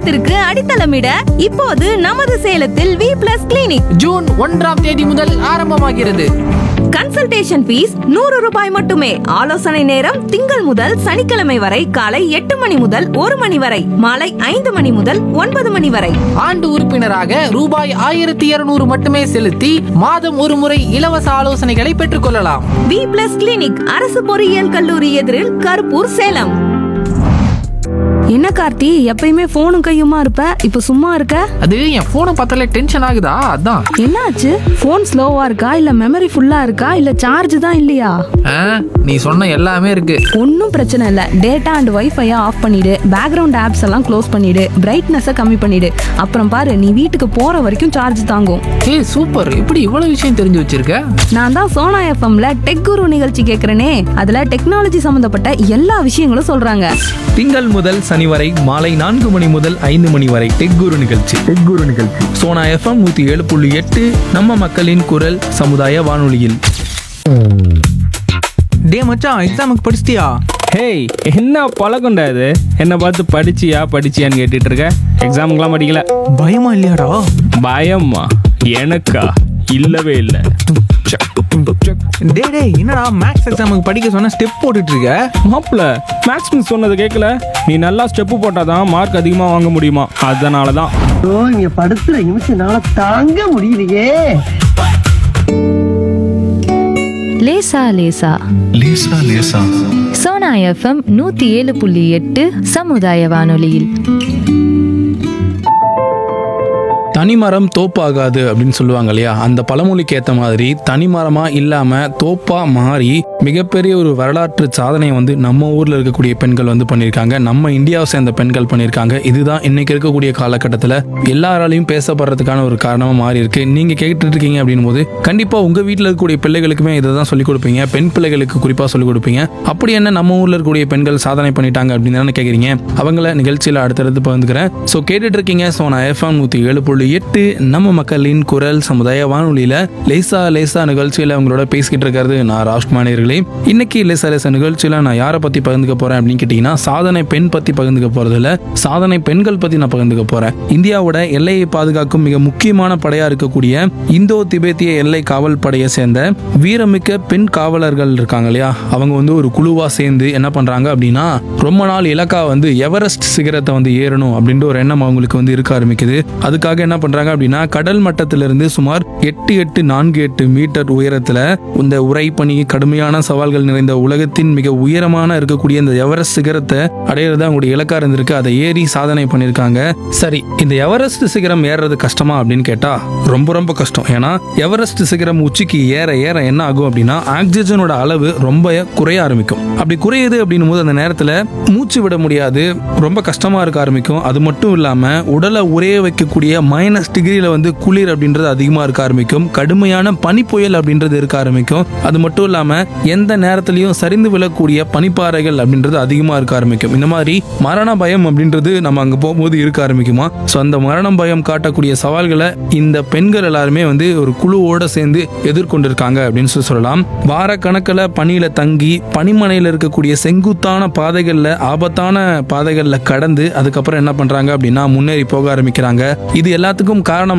ஆரோக்கியத்திற்கு அடித்தளமிட இப்போது நமது சேலத்தில் வி பிளஸ் கிளினிக் ஜூன் ஒன்றாம் தேதி முதல் ஆரம்பமாகிறது கன்சல்டேஷன் ஃபீஸ் நூறு ரூபாய் மட்டுமே ஆலோசனை நேரம் திங்கள் முதல் சனிக்கிழமை வரை காலை எட்டு மணி முதல் ஒரு மணி வரை மாலை ஐந்து மணி முதல் ஒன்பது மணி வரை ஆண்டு உறுப்பினராக ரூபாய் ஆயிரத்தி இருநூறு மட்டுமே செலுத்தி மாதம் ஒரு முறை இலவச ஆலோசனைகளை பெற்றுக்கொள்ளலாம் வி பிளஸ் கிளினிக் அரசு பொறியியல் கல்லூரி எதிரில் கருப்பூர் சேலம் என்ன கார்த்தி எப்பயுமே போனும் கையுமா இருப்ப இப்ப சும்மா இருக்க அது என் போனை பார்த்தாலே டென்ஷன் ஆகுதா அதான் என்னாச்சு போன் ஸ்லோவா இருக்கா இல்ல மெமரி ஃபுல்லா இருக்கா இல்ல சார்ஜ் தான் இல்லையா ஆ, நீ சொன்ன எல்லாமே இருக்கு ஒன்றும் பிரச்சனை இல்லை டேட்டா அண்ட் வைஃபையை ஆஃப் பண்ணிடு பேக்ரவுண்ட் ஆப்ஸ் எல்லாம் க்ளோஸ் பண்ணிடு பிரைட்னஸை கம்மி பண்ணிடு அப்புறம் பாரு நீ வீட்டுக்கு போற வரைக்கும் சார்ஜ் தாங்கும் ஏய் சூப்பர் இப்படி இவ்வளவு விஷயம் தெரிஞ்சு வச்சிருக்க நான் தான் சோனா எஃப்எம்ல டெக் குரு நிகழ்ச்சி கேட்குறேனே அதுல டெக்னாலஜி சம்பந்தப்பட்ட எல்லா விஷயங்களும் சொல்றாங்க திங்கள் முதல் சனி வரை மாலை நான்கு மணி முதல் ஐந்து மணி வரை டெக் குரு நிகழ்ச்சி டெக் குரு நிகழ்ச்சி சோனா எஃப்எம் நூத்தி ஏழு புள்ளி எட்டு நம்ம மக்களின் குரல் சமுதாய வானொலியில் டே மச்சான் எக்ஸாமுக்கு படிச்சிட்டியா ஹேய் என்ன பழக்கம்டா இது என்னை பார்த்து படிச்சியா படிச்சியான்னு கேட்டுட்டு இருக்க எக்ஸாமுக்கெல்லாம் படிக்கல பயமா இல்லையாடா பயமா எனக்கா இல்லவே இல்லை டே டே என்னடா மேக்ஸ் எக்ஸாமுக்கு படிக்க சொன்னா ஸ்டெப் போட்டுட்டு இருக்க மாப்பிள மேக்ஸ் மிஸ் சொன்னது கேட்கல நீ நல்லா ஸ்டெப்பு போட்டாதான் மார்க் அதிகமாக வாங்க முடியுமா அதனால தான் ஐயோ இங்க படுத்துற நிமிஷம்னால தாங்க முடியலையே லேசா லேசா லேசா லேசா சோனா எஃப்எம் நூத்தி ஏழு புள்ளி எட்டு சமுதாய வானொலியில் தனிமரம் தோப்பாகாது அப்படின்னு சொல்லுவாங்க இல்லையா அந்த பழமொழிக்கு ஏற்ற மாதிரி தனிமரமா இல்லாம தோப்பா மாறி மிகப்பெரிய ஒரு வரலாற்று சாதனையை வந்து நம்ம ஊர்ல இருக்கக்கூடிய பெண்கள் வந்து பண்ணியிருக்காங்க நம்ம இந்தியாவை சேர்ந்த பெண்கள் பண்ணியிருக்காங்க இதுதான் இன்னைக்கு இருக்கக்கூடிய காலகட்டத்தில் எல்லாராலையும் பேசப்படுறதுக்கான ஒரு காரணமா மாறி இருக்கு நீங்க கேட்டுட்டு இருக்கீங்க அப்படின் போது கண்டிப்பா உங்க வீட்டில் இருக்கக்கூடிய பிள்ளைகளுக்குமே இதை தான் சொல்லிக் கொடுப்பீங்க பெண் பிள்ளைகளுக்கு குறிப்பா சொல்லிக் கொடுப்பீங்க அப்படி என்ன நம்ம ஊர்ல இருக்கக்கூடிய பெண்கள் சாதனை பண்ணிட்டாங்க அப்படின்னு தானே கேட்குறீங்க அவங்கள நிகழ்ச்சியில் அடுத்தடுத்து பகிர்ந்துக்கிறேன் ஸோ கேட்டுட்டு இருக்கீங்க ஸோ நான் எஃப்எம் நூற்றி ஏழு புள்ளி எட்டு நம்ம மக்களின் குரல் சமுதாய வானொலியில லேசா லேசா நிகழ்ச்சியில் அவங்களோட பேசிக்கிட்டு இருக்கிறது நான் ராஜ்குமாரியர்களே இன்னைக்கு லேசா லேசா நிகழ்ச்சியில் நான் யாரை பற்றி பகிர்ந்துக்க போறேன் அப்படின்னு கேட்டிங்கன்னா சாதனை பெண் பற்றி பகிர்ந்துக்க போறது இல்ல சாதனை பெண்கள் பற்றி நான் பகிர்ந்துக்க போறேன் இந்தியாவோட எல்லையை பாதுகாக்கும் மிக முக்கியமான படையா இருக்கக்கூடிய இந்தோ திபேத்திய எல்லை காவல் படையை சேர்ந்த வீரமிக்க பெண் காவலர்கள் இருக்காங்க இல்லையா அவங்க வந்து ஒரு குழுவா சேர்ந்து என்ன பண்றாங்க அப்படின்னா ரொம்ப நாள் இலக்கா வந்து எவரெஸ்ட் சிகரத்தை வந்து ஏறணும் அப்படின்ற ஒரு எண்ணம் அவங்களுக்கு வந்து இருக்க ஆரம்பிக்குது அதுக்காக என்ன பண்றாங்க அப்படின்னா கடல் மட்டத்திலிருந்து சுமார் எட்டு எட்டு நான்கு எட்டு மீட்டர் உயரத்துல இந்த உரைப்பனி கடுமையான சவால்கள் நிறைந்த உலகத்தின் மிக உயரமான இருக்கக்கூடிய இந்த எவரெஸ்ட் சிகரத்தை அடையிறது அவங்களுடைய இலக்கா இருந்திருக்கு அதை ஏறி சாதனை பண்ணியிருக்காங்க சரி இந்த எவரெஸ்ட் சிகரம் ஏறுறது கஷ்டமா அப்படின்னு கேட்டா ரொம்ப ரொம்ப கஷ்டம் ஏன்னா எவரெஸ்ட் சிகரம் உச்சிக்கு ஏற ஏற என்ன ஆகும் அப்படின்னா ஆக்சிஜனோட அளவு ரொம்ப குறைய ஆரம்பிக்கும் அப்படி குறையுது அப்படின்னும் போது அந்த நேரத்துல மூச்சு விட முடியாது ரொம்ப கஷ்டமா இருக்க ஆரம்பிக்கும் அது மட்டும் இல்லாம உடலை உரைய வைக்கக்கூடிய மைனஸ் டிகிரியில வந்து குளிர் அப்படின்றது அதிகமா இருக்க ஆரம்பிக்கும் கடுமையான பனிப்புயல் அப்படின்றது இருக்க ஆரம்பிக்கும் அது மட்டும் இல்லாம எந்த நேரத்திலையும் சரிந்து விழக்கூடிய பனிப்பாறைகள் அப்படின்றது அதிகமா இருக்க ஆரம்பிக்கும் இந்த மாதிரி மரண பயம் அப்படின்றது நம்ம அங்க போகும்போது இருக்க ஆரம்பிக்குமா ஸோ அந்த மரணம் பயம் காட்டக்கூடிய சவால்களை இந்த பெண்கள் எல்லாருமே வந்து ஒரு குழுவோட சேர்ந்து எதிர்கொண்டிருக்காங்க அப்படின்னு சொல்லி சொல்லலாம் வார கணக்கில் பனியில தங்கி பனிமனையில் இருக்கக்கூடிய செங்குத்தான பாதைகள்ல ஆபத்தான பாதைகள்ல கடந்து அதுக்கப்புறம் என்ன பண்றாங்க அப்படின்னா முன்னேறி போக ஆரம்பிக்கிறாங்க இது எல்லாத்துக்கும் காரணம்